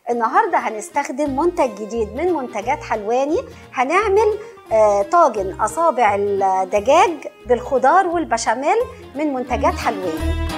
النهارده هنستخدم منتج جديد من منتجات حلواني هنعمل آه، طاجن اصابع الدجاج بالخضار والبشاميل من منتجات حلواني